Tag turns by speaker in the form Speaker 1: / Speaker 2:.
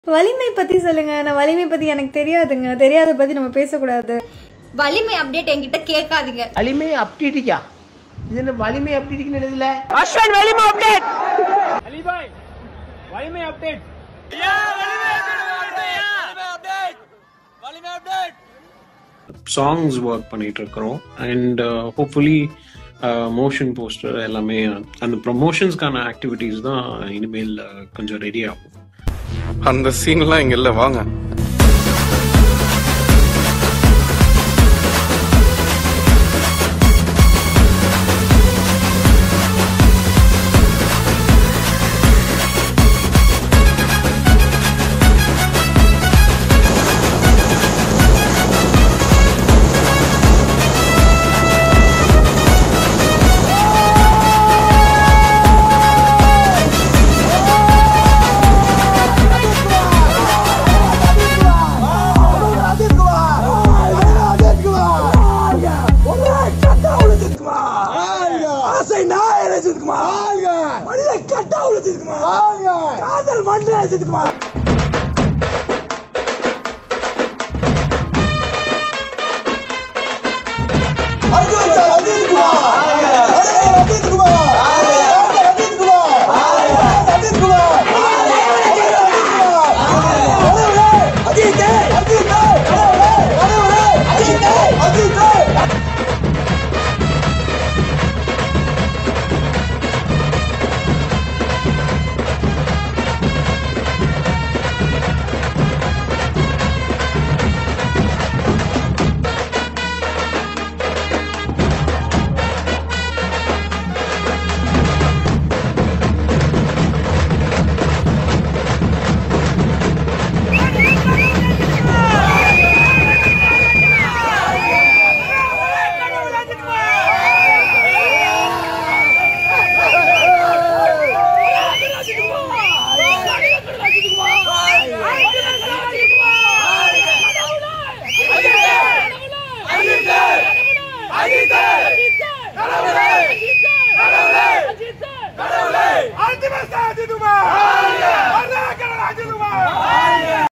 Speaker 1: வலிமை பத்தி சொல்லுங்க நான் வலிமை பத்தி எனக்கு தெரியாதுங்க தெரியாத பத்தி நம்ம பேசக்கூடாது
Speaker 2: வலிமை அப்டேட் என்கிட்ட கேட்காதீங்க
Speaker 3: வலிமை அப்டேட்டிக்கா இது என்ன வலிமை அப்டேட்டிக்கு எழுதல
Speaker 4: சாங்ஸ் ஒர்க் பண்ணிட்டு இருக்கிறோம் அண்ட் ஹோப்ஃபுல்லி மோஷன் போஸ்டர் எல்லாமே அந்த ப்ரொமோஷன்ஸ்க்கான ஆக்டிவிட்டீஸ் தான் இனிமேல் uh, கொஞ்சம் ரெடி ஆகும்
Speaker 5: அந்த சீன்லாம் இங்க இல்ல வாங்க
Speaker 6: ஐயோ